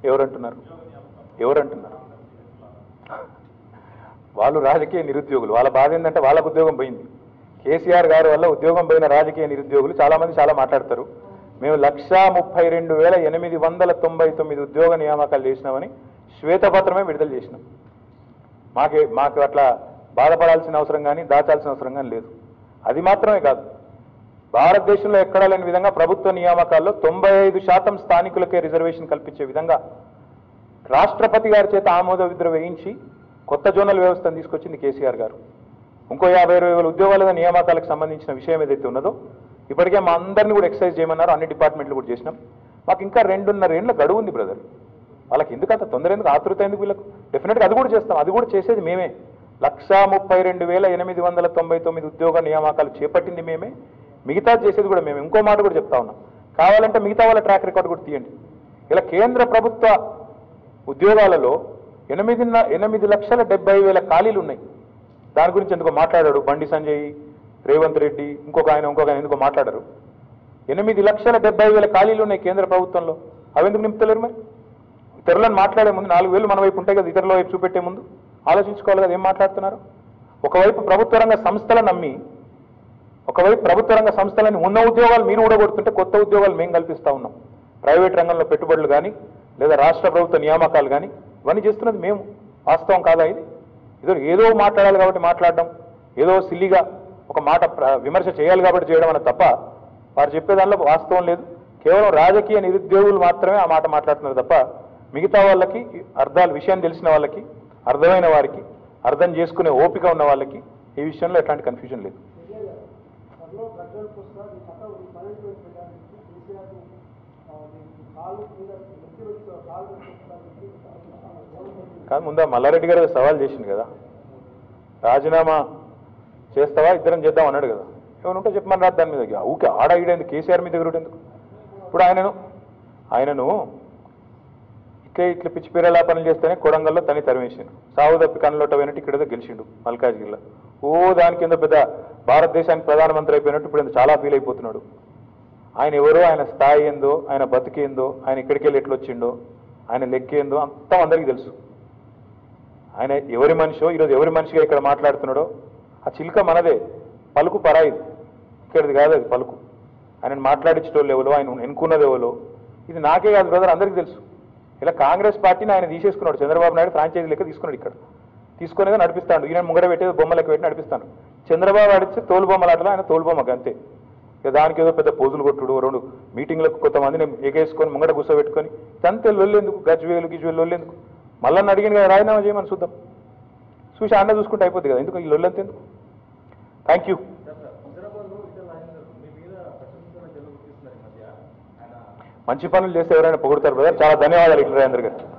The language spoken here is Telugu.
ఎవరంటున్నారు ఎవరంటున్నారు వాళ్ళు రాజకీయ నిరుద్యోగులు వాళ్ళ బాధ ఏంటంటే వాళ్ళకు ఉద్యోగం పోయింది కేసీఆర్ గారి వల్ల ఉద్యోగం పోయిన రాజకీయ నిరుద్యోగులు చాలా మంది చాలా మాట్లాడతారు మేము లక్షా ముప్పై రెండు వేల ఎనిమిది వందల తొంభై తొమ్మిది ఉద్యోగ నియామకాలు చేసినామని శ్వేతపత్రమే విడుదల చేసినాం మాకే మాకు అట్లా బాధపడాల్సిన అవసరం కానీ దాచాల్సిన అవసరం కానీ లేదు అది మాత్రమే కాదు భారతదేశంలో ఎక్కడా లేని విధంగా ప్రభుత్వ నియామకాల్లో తొంభై ఐదు శాతం స్థానికులకే రిజర్వేషన్ కల్పించే విధంగా రాష్ట్రపతి గారి చేత ఆమోద విద్ర వేయించి కొత్త జోనల్ వ్యవస్థను తీసుకొచ్చింది కేసీఆర్ గారు ఇంకో యాభై ఇరవై వేల ఉద్యోగాల నియామకాలకు సంబంధించిన విషయం ఏదైతే ఉన్నదో ఇప్పటికే మా అందరినీ కూడా ఎక్సర్సైజ్ చేయమన్నారు అన్ని డిపార్ట్మెంట్లు కూడా చేసినాం మాకు ఇంకా రెండున్నర ఏళ్ళ గడువు ఉంది బ్రదర్ వాళ్ళకి ఎందుకు అంత తొందర ఎందుకు ఆతృత ఎందుకు వీళ్ళకు డెఫినెట్గా అది కూడా చేస్తాం అది కూడా చేసేది మేమే లక్షా ముప్పై రెండు వేల ఎనిమిది వందల తొంభై తొమ్మిది ఉద్యోగ నియామకాలు చేపట్టింది మేమే మిగతా చేసేది కూడా మేమే ఇంకో మాట కూడా చెప్తా ఉన్నాం కావాలంటే మిగతా వాళ్ళ ట్రాక్ రికార్డు కూడా తీయండి ఇలా కేంద్ర ప్రభుత్వ ఉద్యోగాలలో ఎనిమిది ఎనిమిది లక్షల డెబ్బై వేల ఖాళీలు ఉన్నాయి దాని గురించి ఎందుకో మాట్లాడాడు బండి సంజయ్ రేవంత్ రెడ్డి ఇంకొక ఆయన ఇంకొక ఆయన ఎందుకో మాట్లాడారు ఎనిమిది లక్షల డెబ్బై వేల ఖాళీలు ఉన్నాయి కేంద్ర ప్రభుత్వంలో అవి ఎందుకు నింపుతలేరు మరి ఇతరులను మాట్లాడే ముందు నాలుగు వేలు మన వైపు ఉంటాయి కదా ఇతరుల వైపు చూపెట్టే ముందు ఆలోచించుకోవాలి కదా ఏం మాట్లాడుతున్నారు ఒకవైపు ప్రభుత్వ రంగ సంస్థలను నమ్మి ఒకవైపు ప్రభుత్వ రంగ సంస్థలని ఉన్న ఉద్యోగాలు మీరు ఊడగొడుతుంటే కొత్త ఉద్యోగాలు మేము కల్పిస్తా ఉన్నాం ప్రైవేట్ రంగంలో పెట్టుబడులు కానీ లేదా రాష్ట్ర ప్రభుత్వ నియామకాలు కానీ ఇవన్నీ చేస్తున్నది మేము వాస్తవం కాదా ఇది ఏదో ఏదో మాట్లాడాలి కాబట్టి మాట్లాడడం ఏదో సిల్లిగా ఒక మాట ప్ర- విమర్శ చేయాలి కాబట్టి చేయడం అన్న తప్ప వారు చెప్పే దానిలో వాస్తవం లేదు కేవలం రాజకీయ నిరుద్యోగులు మాత్రమే ఆ మాట మాట్లాడుతున్నారు తప్ప మిగతా వాళ్ళకి అర్థాలు విషయం తెలిసిన వాళ్ళకి అర్థమైన వారికి అర్థం చేసుకునే ఓపిక ఉన్న వాళ్ళకి ఈ విషయంలో ఎట్లాంటి కన్ఫ్యూజన్ లేదు త్వరలో ప్రజలకు వస్తారు ఈ కథ ఈ పన్నెండు చేయడానికి కేసీఆర్ కాలు మీద నెత్తి వచ్చి కాలు పెట్టుకోవడానికి కాదు ముందు ఆ మల్లారెడ్డి గారు సవాల్ చేసింది కదా రాజీనామా చేస్తావా ఇద్దరం చేద్దాం అన్నాడు కదా ఏమైనా ఉంటే చెప్పమని రాదు దాని మీద ఊకే ఆడ ఈడేందుకు కేసీఆర్ మీద ఎగురుడు ఎందుకు ఇప్పుడు ఆయనను ఆయనను ఇట్లే ఇట్లా పిచ్చి పిరలా పనులు చేస్తేనే కొడంగల్లో తని తరిమేసిండు సాగు తప్పి కన్నులోట పోయినట్టు ఇక్కడ ఏదో గెలిచిండు మల్కాజ్గిరిలో ఓ దాని కింద పెద్ద భారతదేశానికి ప్రధానమంత్రి అయిపోయినట్టు ఇప్పుడు ఈయన చాలా ఫీల్ అయిపోతున్నాడు ఆయన ఎవరో ఆయన స్థాయి ఏందో ఆయన బతికేందో ఆయన ఇక్కడికి వెళ్ళి ఎట్లొచ్చిండో ఆయన లెక్కేందో అంతా అందరికీ తెలుసు ఆయన ఎవరి మనిషో ఈరోజు ఎవరి మనిషిగా ఇక్కడ మాట్లాడుతున్నాడో ఆ చిలుక మనదే పలుకు పరాయిది ఇక్కడిది కాదు అది పలుకు ఆయన మాట్లాడించడం ఎవరో ఆయన ఎన్నుకున్నది ఎవరో ఇది నాకే కాదు బ్రదర్ అందరికీ తెలుసు ఇలా కాంగ్రెస్ పార్టీని ఆయన తీసేసుకున్నాడు చంద్రబాబు నాయుడు ఫ్రాంచైజీ లెక్క తీసుకున్నాడు ఇక్కడ తీసుకునేగా నడిపిస్తాడు ఈయన ముంగడ పెట్టేది బొమ్మ లెక్క పెట్టి నడిపిస్తాడు చంద్రబాబు ఆడిస్తే తోలు బొమ్మలాటలో ఆయన తోలు బొమ్మకి అంతే ఇక దానికి ఏదో పెద్ద పోజులు కొట్టుడు రెండు మీటింగ్లకు కొంతమందిని ఎగేసుకొని ముంగట కూర్చోబెట్టుకొని అంతే లొల్లెందుకు గజ్వేలు గిజ్వేలు లొల్లెందుకు మళ్ళీ అడిగిన కదా రాజీనామా చేయమని చూద్దాం చూసి అన్న చూసుకుంటే అయిపోద్ది కదా ఎందుకు ఈ లొల్లంత ఎందుకు థ్యాంక్ యూ హైదరాబాద్లో ఇటల్ రాజేందర్ మీ మీద ప్రశంసల జల్లు గుర్తిస్తున్నారు ఈ మధ్య ఆయన మంచి పనులు చేస్తే ఎవరైనా పొగుడతారు బ్రదర్ చాలా ధన్యవాదాలు ఇట్లా రాజేంద్ర గారు